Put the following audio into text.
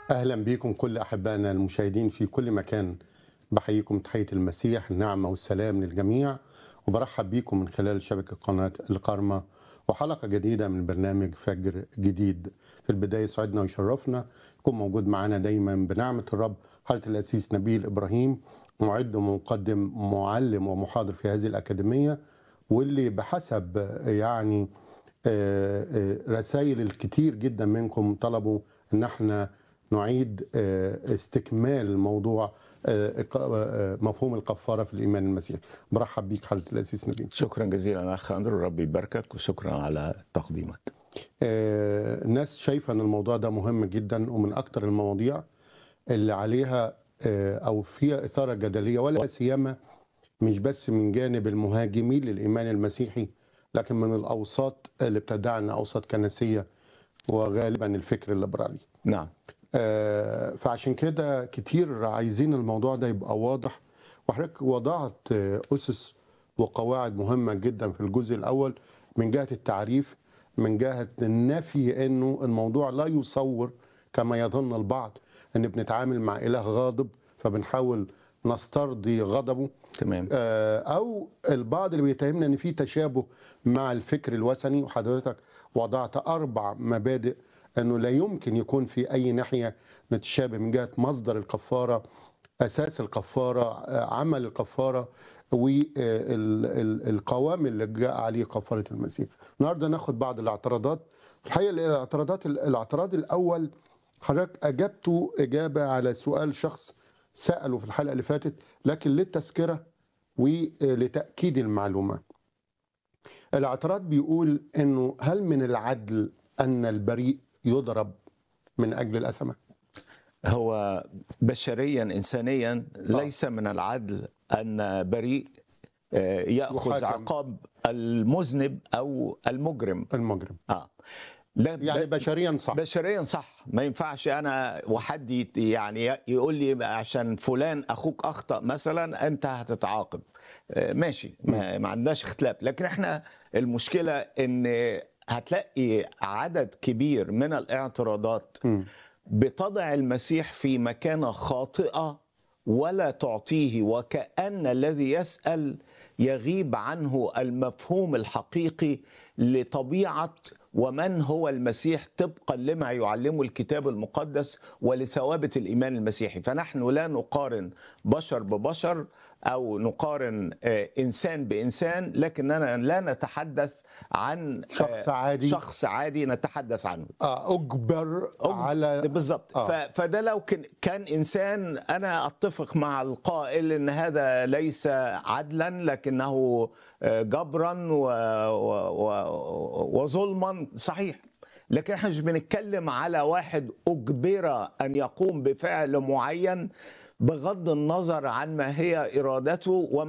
اهلا بكم كل احبائنا المشاهدين في كل مكان بحييكم تحيه المسيح النعمه والسلام للجميع وبرحب بكم من خلال شبكه قناه القرمه وحلقه جديده من برنامج فجر جديد في البدايه سعدنا ويشرفنا يكون موجود معنا دايما بنعمه الرب حاله الاسيس نبيل ابراهيم معد ومقدم معلم ومحاضر في هذه الاكاديميه واللي بحسب يعني رسائل الكتير جدا منكم طلبوا ان احنا نعيد استكمال موضوع مفهوم الكفاره في الايمان المسيحي برحب بيك حضره الاسيس نبيل شكرا جزيلا اخ اندرو ربي يباركك وشكرا على تقديمك الناس شايفه ان الموضوع ده مهم جدا ومن اكتر المواضيع اللي عليها او فيها اثاره جدليه ولا سيما مش بس من جانب المهاجمين للايمان المسيحي لكن من الاوساط اللي بتدعي اوساط كنسيه وغالبا الفكر الليبرالي نعم آه فعشان كده كتير عايزين الموضوع ده يبقى واضح وحضرتك وضعت اسس وقواعد مهمه جدا في الجزء الاول من جهه التعريف من جهه النفي انه الموضوع لا يصور كما يظن البعض ان بنتعامل مع اله غاضب فبنحاول نسترضي غضبه تمام او البعض اللي بيتهمنا ان في تشابه مع الفكر الوثني وحضرتك وضعت اربع مبادئ انه لا يمكن يكون في اي ناحيه نتشابه من جهه مصدر الكفاره اساس الكفاره عمل الكفاره والقوام اللي جاء عليه كفاره المسيح النهارده ناخد بعض الاعتراضات الحقيقه الاعتراضات الاعتراض الاول حضرتك اجبته اجابه على سؤال شخص ساله في الحلقه اللي فاتت لكن للتذكره ولتاكيد المعلومه الاعتراض بيقول انه هل من العدل ان البريء يضرب من اجل الاثمه هو بشريا انسانيا ليس من العدل ان بريء ياخذ يحاكم. عقاب المذنب او المجرم المجرم اه لا يعني ب- بشريا صح بشريا صح ما ينفعش انا وحد يت- يعني يقول لي عشان فلان اخوك اخطا مثلا انت هتتعاقب آه، ماشي ما, ما عندناش اختلاف لكن احنا المشكله ان هتلاقي عدد كبير من الاعتراضات بتضع المسيح في مكانه خاطئه ولا تعطيه وكأن الذي يسأل يغيب عنه المفهوم الحقيقي لطبيعة ومن هو المسيح طبقا لما يعلمه الكتاب المقدس ولثوابت الإيمان المسيحي فنحن لا نقارن بشر ببشر أو نقارن آه، إنسان بإنسان لكننا لا نتحدث عن آه، شخص عادي. شخص عادي نتحدث عنه آه، اجبر على بالظبط آه. ف- فده لو كان كان انسان انا اتفق مع القائل ان هذا ليس عدلا لكنه آه، جبرا و- و- و- وظلما صحيح لكن احنا مش بنتكلم على واحد اجبر ان يقوم بفعل معين بغض النظر عن ما هي ارادته وما